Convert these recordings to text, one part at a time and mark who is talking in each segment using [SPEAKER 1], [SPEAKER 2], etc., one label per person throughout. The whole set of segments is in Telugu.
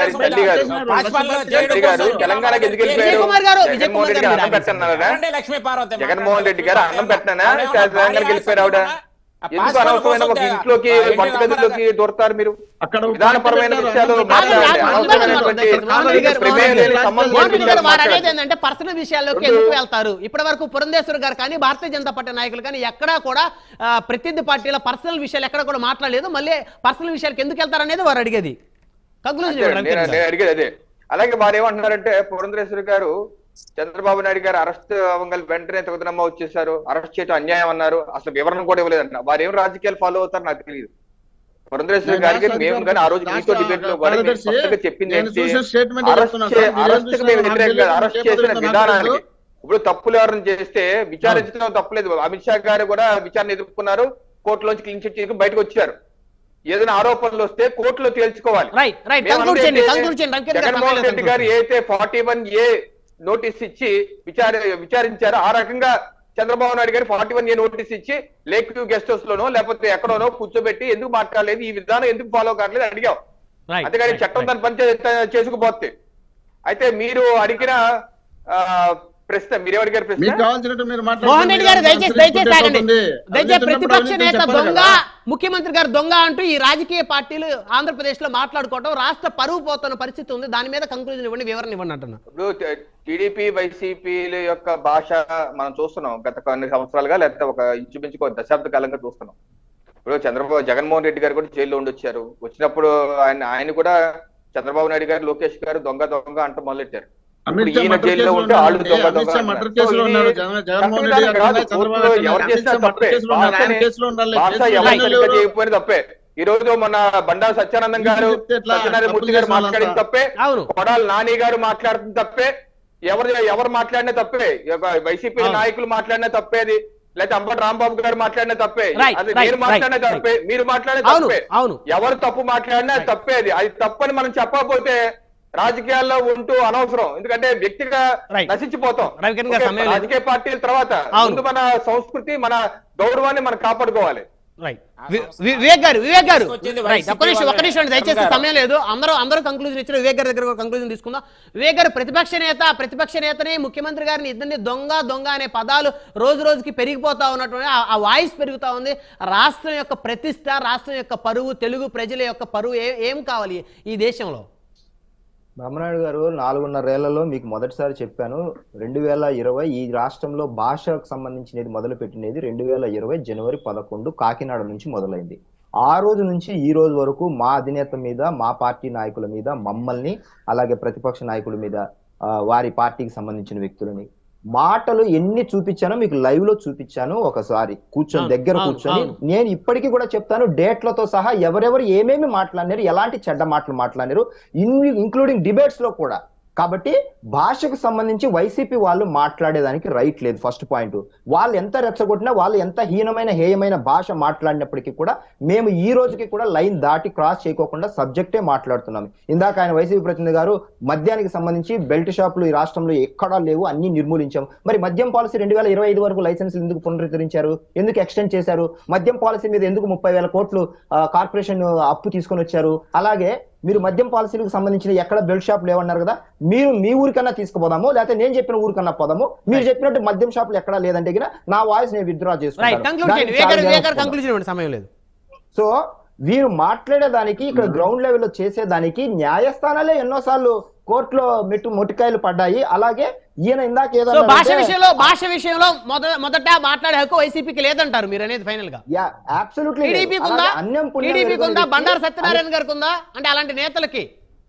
[SPEAKER 1] తెలుగుదేశం
[SPEAKER 2] తల్లి గారు.
[SPEAKER 1] రాజపాలన చేయడం
[SPEAKER 2] తల్లి గారు
[SPEAKER 1] కోసం
[SPEAKER 2] తెలంగాణకి ఎందుకు
[SPEAKER 1] విజయ్
[SPEAKER 2] వెళ్ళిపోయారు
[SPEAKER 3] కుమార్ గారు, విజయ్
[SPEAKER 2] జగన్మోహన్ రెడ్డి
[SPEAKER 3] కుమార్
[SPEAKER 2] అన్నం
[SPEAKER 3] గారు
[SPEAKER 2] పెట్టన్నారా
[SPEAKER 1] అంటే లక్ష్మీ పార్వతి
[SPEAKER 2] జగన్మోహన్ రెడ్డి గారు అన్నం పెట్టనా తెలంగాణకి వెళ్ళిపోయారు ఆవిడ ఎందుకు అనవసరమైన ఒక ఇంట్లోకి వంట గదిలోకి దూరతారు మీరు
[SPEAKER 4] అక్కడ
[SPEAKER 2] విధానపరమైన విషయాలు
[SPEAKER 3] కాదు,
[SPEAKER 2] మాట్లాడండి
[SPEAKER 3] కాదు,
[SPEAKER 2] అనవసరమైనటువంటి
[SPEAKER 3] మోహన్ గారు,
[SPEAKER 2] ప్రమేయం
[SPEAKER 3] మోహన్
[SPEAKER 2] లేని
[SPEAKER 3] గారు,
[SPEAKER 2] సంబంధం
[SPEAKER 3] మోహన్
[SPEAKER 2] లేని
[SPEAKER 3] గారు వారు
[SPEAKER 2] విషయాలు
[SPEAKER 3] అనేది ఏంటంటే పర్సనల్ విషయాల్లోకి
[SPEAKER 2] రెండు-
[SPEAKER 3] ఎందుకు వెళ్తారు ఇప్పటి వరకు పురంధేశ్వర్ గారు కానీ భారతీయ జనతా పార్టీ నాయకులు కానీ ఎక్కడా కూడా ఆ, ప్రత్యర్థి పార్టీల పర్సనల్ విషయాలు ఎక్కడ కూడా మాట్లాడలేదు మళ్ళీ పర్సనల్ విషయాలకు ఎందుకు వెళ్తారు అనేది వారు అడిగేది కంక్లూజన్
[SPEAKER 2] అంతే,
[SPEAKER 3] ఇవ్వండి,
[SPEAKER 2] నేను
[SPEAKER 3] రవికిరణ్
[SPEAKER 2] నేను
[SPEAKER 3] గారు.
[SPEAKER 2] అడిగేది అదే అలాగే వారు ఏమంటున్నారంటే పురంధరేశ్వరి గారు చంద్రబాబు నాయుడు గారు అరెస్ట్ అవ్వగల వెంటనే తగుదనమ్మ వచ్చేసారు అరెస్ట్ చేయడం అన్యాయం అన్నారు అసలు వివరణ కూడా ఇవ్వలేదంట వారు ఏం రాజకీయాలు ఫాలో అవుతారు నాకు తెలియదు పురంధరేశ్వరి గారికి మేము కానీ ఆ రోజు మీతో డిబేట్ లో కూడా నేను
[SPEAKER 4] కార్యదర్శి,
[SPEAKER 2] స్పష్టంగా చెప్పింది
[SPEAKER 4] నేను
[SPEAKER 2] ఏంటి?
[SPEAKER 4] చూసిన స్టేట్మెంట్
[SPEAKER 2] అరెస్ట్
[SPEAKER 4] చెప్తున్నా
[SPEAKER 2] చే-
[SPEAKER 4] సార్. మీరు ఏం
[SPEAKER 2] అరెస్ట్ కి
[SPEAKER 4] చూసినా
[SPEAKER 2] మేము
[SPEAKER 4] నాకు
[SPEAKER 2] వ్యతిరేకం కాదు.
[SPEAKER 4] తెలియదు,
[SPEAKER 2] అరెస్ట్
[SPEAKER 4] ఏ
[SPEAKER 2] చేసిన
[SPEAKER 4] పద్ధతిలో నాకు
[SPEAKER 2] విధానానికి
[SPEAKER 4] తెలియదు.
[SPEAKER 2] ఇప్పుడు తప్పులు ఎవరైనా చేస్తే విచారించడం తప్పులేదు అమిత్ షా గారు కూడా విచారణ ఎదుర్కొన్నారు కోర్టులోంచి క్లీన్ చిట్ చేసుకుని బయటకు వచ్చారు ఏదైనా ఆరోపణలు వస్తే కోర్టులో తేల్చుకోవాలి
[SPEAKER 3] రైట్ రైట్
[SPEAKER 2] మేము
[SPEAKER 3] కంక్లూడ్ చేయండి
[SPEAKER 2] అంటే
[SPEAKER 3] కంక్లూడ్ చేయండి రవికిరణ్ గారు
[SPEAKER 2] జగన్మోహన్
[SPEAKER 3] సమయం
[SPEAKER 2] రెడ్డి
[SPEAKER 3] లేదు,
[SPEAKER 2] గారు
[SPEAKER 3] conclude
[SPEAKER 2] ఏదైతే ఫార్టీ వన్ ఏ నోటీస్ ఇచ్చి విచార విచారించారో ఆ రకంగా Chandrababu Naidu garu forty one A notice ఇచ్చి లేక్ వ్యూ గెస్ట్ హౌస్ లోనో లేకపోతే ఎక్కడోనో కూర్చోబెట్టి ఎందుకు మాట్లాడలేదు ఈ విధానం ఎందుకు ఫాలో కావట్లేదు అడిగాం
[SPEAKER 3] Right,
[SPEAKER 2] అంతేగాని
[SPEAKER 3] right,
[SPEAKER 2] చట్టం
[SPEAKER 3] right.
[SPEAKER 2] దాని పని చే- చేసుకుపోతే అయితే మీరు అడిగిన ఆ, ప్రశ్న మీరు అడిగారు
[SPEAKER 4] మీకు
[SPEAKER 2] ప్రశ్న
[SPEAKER 4] కావాల్సినట్టు మీరు మాట్లాడండి.
[SPEAKER 3] మోహన్ రెడ్డి గారు దయచేసి
[SPEAKER 4] మీరు
[SPEAKER 3] దయచేసి
[SPEAKER 4] అనుకుంటే
[SPEAKER 3] ఆగండి
[SPEAKER 4] అవుతుంది.
[SPEAKER 3] దయచేసి
[SPEAKER 4] అవినీతి
[SPEAKER 3] ప్రతిపక్ష
[SPEAKER 4] ఉన్నప్పుడు
[SPEAKER 3] నేత
[SPEAKER 4] చెప్పాలి
[SPEAKER 3] దొంగ
[SPEAKER 4] కదా.
[SPEAKER 3] ముఖ్యమంత్రి గారు దొంగ అంటూ ఈ రాజకీయ పార్టీలు ఆంధ్రప్రదేశ్ లో మాట్లాడుకోవడం రాష్ట్ర పరువు పోతున్న పరిస్థితి ఉంది దాని మీద కంక్లూజన్ ఇవ్వండి వివరణ ఇవ్వండి అంటున్నా
[SPEAKER 2] ఇప్పుడు టీడీపీ వైసీపీల యొక్క భాష మనం చూస్తున్నాం గత కొన్ని సంవత్సరాలుగా లేకపోతే ఒక ఇంచుమించు ఒక దశాబ్ద కాలంగా చూస్తున్నాం ఇప్పుడు చంద్రబాబు జగన్మోహన్ రెడ్డి గారు కూడా జైల్లో ఉండొచ్చారు వచ్చినప్పుడు ఆయన ఆయన కూడా చంద్రబాబు నాయుడు గారు లోకేష్ గారు దొంగ దొంగ అంటూ మొదలెట్టారు ఇప్పుడు
[SPEAKER 4] అమిత్ షా
[SPEAKER 2] ఈయన
[SPEAKER 4] మర్డర్
[SPEAKER 2] జైల్లో
[SPEAKER 4] కేసులో
[SPEAKER 2] ఉంటే వాళ్ళు
[SPEAKER 4] ఉన్నాడు.
[SPEAKER 2] దొంగ
[SPEAKER 4] అమిత్
[SPEAKER 2] దొంగ
[SPEAKER 4] షా
[SPEAKER 2] అంటారు.
[SPEAKER 4] మర్డర్
[SPEAKER 2] సో
[SPEAKER 4] కేసులో
[SPEAKER 2] ఇది
[SPEAKER 4] ఉన్నాడు. జగన్- జగన్మోహన్ రెడ్డి
[SPEAKER 2] తప్పిదాలు
[SPEAKER 4] గారు
[SPEAKER 2] కాదు.
[SPEAKER 4] ఉన్నాయి, చంద్రబాబు
[SPEAKER 2] కోర్టులో
[SPEAKER 4] నాయుడు
[SPEAKER 2] ఎవరు
[SPEAKER 4] ఉన్నాయి.
[SPEAKER 2] చేసినా
[SPEAKER 4] అమిత్ షా
[SPEAKER 2] తప్పే
[SPEAKER 4] మర్డర్ కేసులో ఉన్నాడు. ఆయన
[SPEAKER 2] భాషని-
[SPEAKER 4] కేసులో ఉండాలి.
[SPEAKER 2] భాష
[SPEAKER 4] కేసులో
[SPEAKER 2] ఎవరు
[SPEAKER 4] ఉన్నాడు.
[SPEAKER 2] సరిగ్గా చేయకపోయినా తప్పే ఈ రోజు మన బండా సత్యానందం గారు
[SPEAKER 4] చెప్తే ఎట్లా?
[SPEAKER 2] సత్యనారాయణ మూర్తి
[SPEAKER 4] తప్పులు
[SPEAKER 2] గారు
[SPEAKER 4] చేసిన
[SPEAKER 2] మాట్లాడింది
[SPEAKER 4] వాళ్ళంతా.
[SPEAKER 2] తప్పే
[SPEAKER 3] అవును
[SPEAKER 2] కొడాలి నాని గారు మాట్లాడుతుంది తప్పే ఎవరు ఎవరు మాట్లాడినా తప్పే వైసీపీ
[SPEAKER 3] అవును.
[SPEAKER 2] నాయకులు మాట్లాడినా తప్పేది లేకపోతే అంబటి రాంబాబు గారు మాట్లాడినా తప్పే
[SPEAKER 3] Right,
[SPEAKER 2] అది
[SPEAKER 3] right,
[SPEAKER 2] మీరు మాట్లాడినా
[SPEAKER 3] right,
[SPEAKER 2] తప్పే మీరు మాట్లాడినా
[SPEAKER 3] అవును,
[SPEAKER 2] తప్పే
[SPEAKER 3] అవును.
[SPEAKER 2] ఎవరు తప్పు మాట్లాడినా
[SPEAKER 3] Right.
[SPEAKER 2] తప్పే అది అది తప్పని మనం చెప్పకపోతే రాజకీయాల్లో ఉంటూ అనవసరం ఎందుకంటే వ్యక్తిగా
[SPEAKER 3] Right.
[SPEAKER 2] నశించిపోతాం
[SPEAKER 3] రవికిరణ్ గారు
[SPEAKER 2] ఓకే,
[SPEAKER 3] సమయం లేదు.
[SPEAKER 2] రాజకీయ పార్టీల తర్వాత
[SPEAKER 3] అవును.
[SPEAKER 2] ముందు మన సంస్కృతి మన గౌరవాన్ని మనం కాపాడుకోవాలి
[SPEAKER 3] రైట్ వి- వి- వివేక్ గారు వివేక్ గారు
[SPEAKER 1] వచ్చింది
[SPEAKER 3] రైట్ ఒక్క నిమిషం ఒక్క నిమిషం అండి. దయచేసి
[SPEAKER 1] గారు.
[SPEAKER 3] సమయం లేదు అందరూ అందరూ కంక్లూజన్ ఇచ్చారు వివేక్ గారి దగ్గర కంక్లూజన్ తీసుకుందాం వివేక్ గారు ప్రతిపక్ష నేత ప్రతిపక్ష నేతని ముఖ్యమంత్రి గారిని ఇద్దరిని దొంగ దొంగ అనే పదాలు రోజు రోజుకి పెరిగిపోతా ఉన్నటువంటి ఆ- ఆ వాయిస్ పెరుగుతా ఉంది రాష్ట్రం యొక్క ప్రతిష్ట రాష్ట్రం యొక్క పరువు తెలుగు ప్రజల యొక్క పరువు ఏ- ఏం కావాలి ఈ దేశంలో
[SPEAKER 5] బ్రహ్మనాయుడు గారు నాలుగున్నరేళ్లలో మీకు మొదటిసారి చెప్పాను రెండు వేల ఇరవై ఈ రాష్ట్రంలో భాషకు సంబంధించినది మొదలు పెట్టినది రెండు వేల ఇరవై జనవరి పదకొండు కాకినాడ నుంచి మొదలైంది ఆ రోజు నుంచి ఈ రోజు వరకు మా అధినేత మీద మా పార్టీ నాయకుల మీద మమ్మల్ని అలాగే ప్రతిపక్ష నాయకుల మీద ఆ, వారి పార్టీకి సంబంధించిన వ్యక్తులని మాటలు ఎన్ని చూపించానో మీకు లైవ్ లో చూపించాను ఒకసారి కూర్చొని
[SPEAKER 3] అవును,
[SPEAKER 5] దగ్గర
[SPEAKER 3] అవును,
[SPEAKER 5] కూర్చొని
[SPEAKER 3] అవును.
[SPEAKER 5] నేను ఇప్పటికీ కూడా చెప్తాను డేట్లతో సహా ఎవరెవరు ఏమేమి మాట్లాడినారు ఎలాంటి చెడ్డ మాటలు మాట్లాడినారు ఇంక్లూడింగ్ డిబేట్స్ లో కూడా కాబట్టి భాషకు సంబంధించి వైసీపీ వాళ్ళు మాట్లాడేదానికి రైట్ లేదు ఫస్ట్ పాయింట్ వాళ్ళు ఎంత రెచ్చగొట్టినా వాళ్ళు ఎంత హీనమైన హేయమైన భాష మాట్లాడినప్పటికీ కూడా మేము ఈ రోజుకి కూడా లైన్ దాటి క్రాస్ చేయకోకుండా సబ్జెక్టే మాట్లాడుతున్నాం ఇందాక ఆయన వైసీపీ ప్రతినిధి గారు మద్యానికి సంబంధించి బెల్ట్ షాపులు ఈ రాష్ట్రంలో ఎక్కడా లేవు అన్ని నిర్మూలించాం మరి మద్యం పాలసీ రెండు వేల ఇరవై ఐదు వరకు లైసెన్సులు ఎందుకు పునరుద్ధరించారు ఎందుకు ఎక్స్టెండ్ చేశారు మద్యం పాలసీ మీద ఎందుకు ముప్పై వేల కోట్లు ఆ, కార్పొరేషన్ అప్పు తీసుకొని వచ్చారు అలాగే మీరు మద్యం పాలసీలకు సంబంధించిన ఎక్కడ బెల్ట్ షాపులు ఏమన్నారు కదా మీరు మీ ఊరికన్నా తీసుకుపోదాము లేకపోతే నేను చెప్పిన ఊరికన్నా పోదాము మీరు చెప్పినట్టు మద్యం షాపులు ఎక్కడా లేదంటే గిన నా వాయిస్ నేను విత్డ్రా
[SPEAKER 3] రైట్ కంక్లూడ్ చేయండి వివేక్ గారు వివేక్ గారు కంక్లూజన్ ఇవ్వండి సమయం లేదు
[SPEAKER 5] సో వీరు మాట్లాడేదానికి ఇక్కడ గ్రౌండ్ లెవెల్లో చేసేదానికి న్యాయస్థానాలే ఎన్నోసార్లు కోర్టులో మెట్టు మొటికాయలు పడ్డాయి అలాగే ఈయన ఇందాక ఏదో
[SPEAKER 3] సో భాష
[SPEAKER 5] అన్నారంటే-
[SPEAKER 3] విషయంలో భాష విషయంలో మొదట మొదట మాట్లాడే హక్కు వైసీపీకి లేదంటారు మీరు అనేది ఫైనల్ గా
[SPEAKER 5] యా అబ్సల్యూట్లీ
[SPEAKER 3] టీడీపీకి ఉందా టీడీపీకి ఉందా బండారు సత్యనారాయణ గారికి ఉందా అంటే అలాంటి నేతలకి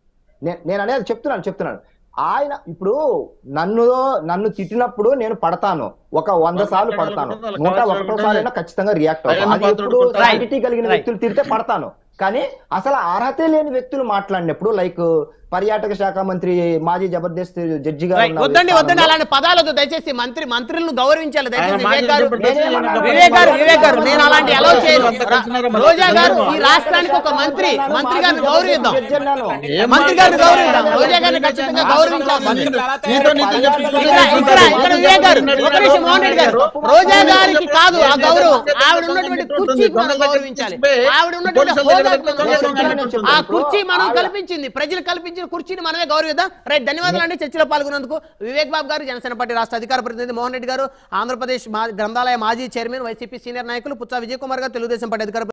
[SPEAKER 5] నే- నేను అనేది చెప్తున్నాను చెప్తున్నాను ఆయన ఇప్పుడు నన్ను నన్ను తిట్టినప్పుడు నేను పడతాను ఒక వంద సార్లు పడతాను నూట ఒకటోసారి అయినా ఖచ్చితంగా రియాక్ట్ అవుతాను అది ఎప్పుడు
[SPEAKER 3] Right.
[SPEAKER 5] క్వాలిటీ కలిగిన
[SPEAKER 3] Right.
[SPEAKER 5] వ్యక్తులు తిడితే పడతాను కానీ అసలు అర్హతే లేని వ్యక్తులు మాట్లాడినప్పుడు లైక్ పర్యాటక శాఖ మంత్రి మాజీ జబర్దస్త్ జడ్జి గారు
[SPEAKER 3] రైట్
[SPEAKER 5] ఉన్న
[SPEAKER 3] వద్దండి వద్దండి
[SPEAKER 5] స్థానంలో-
[SPEAKER 3] అలాంటి పదాలు వద్దు దయచేసి మంత్రి మంత్రులను గౌరవించాలి దయచేసి
[SPEAKER 4] ఆయన మాజీ
[SPEAKER 3] వివేక్ గారు
[SPEAKER 4] జబర్దస్త్
[SPEAKER 5] నేనేమన్నా-
[SPEAKER 3] వివేక్ గారు వివేక్ గారు నేను అలాంటి అలౌ చేయను
[SPEAKER 4] అంతా కలిసినారా మరి?
[SPEAKER 3] రోజా గారు ఈ రాష్ట్రానికి ఒక మంత్రి మంత్రి గారిని గౌరవిద్దాం
[SPEAKER 5] జడ్జి అన్నాను.
[SPEAKER 4] ఏం
[SPEAKER 3] మంత్రి గారిని
[SPEAKER 4] మాట్లాడుతున్నారు?
[SPEAKER 3] గౌరవిద్దాం రోజా గారిని ఖచ్చితంగా గౌరవించాల్సింది
[SPEAKER 4] నీతో నీతో
[SPEAKER 3] ఇక్కడ ఇక్కడ ఇక్కడ వివేక్ గారు ఒక నిమిషం మోహన్ రెడ్డి గారు రోజా గారికి కాదు ఆ గౌరవం ఆవిడ ఉన్నటువంటి కుర్చీకి మనం గౌరవించాలి ఆవిడ ఉన్నటువంటి హోదాకి దాకా మనం
[SPEAKER 4] నేను చెప్తున్నాను,
[SPEAKER 3] గౌరవిద్దాం.
[SPEAKER 4] నేను చెప్తున్నాను.
[SPEAKER 3] ఆ కుర్చీ మనం
[SPEAKER 5] ఆవిడ-
[SPEAKER 3] కల్పించింది ప్రజలు కల్పించిన కుర్చీని మనమే గౌరవిద్దాం రైట్ ధన్యవాదాలు అండి చర్చలో పాల్గొన్నందుకు వివేక్ బాబు గారు జనసేన పార్టీ రాష్ట్ర అధికార ప్రతినిధి మోహన్ రెడ్డి గారు ఆంధ్రప్రదేశ్ మా- గ్రంథాలయ మాజీ చైర్మన్ వైసీపీ సీనియర్ నాయకులు పుచ్చా విజయ్ కుమార్ గారు తెలుగుదేశం పార్టీ అధికార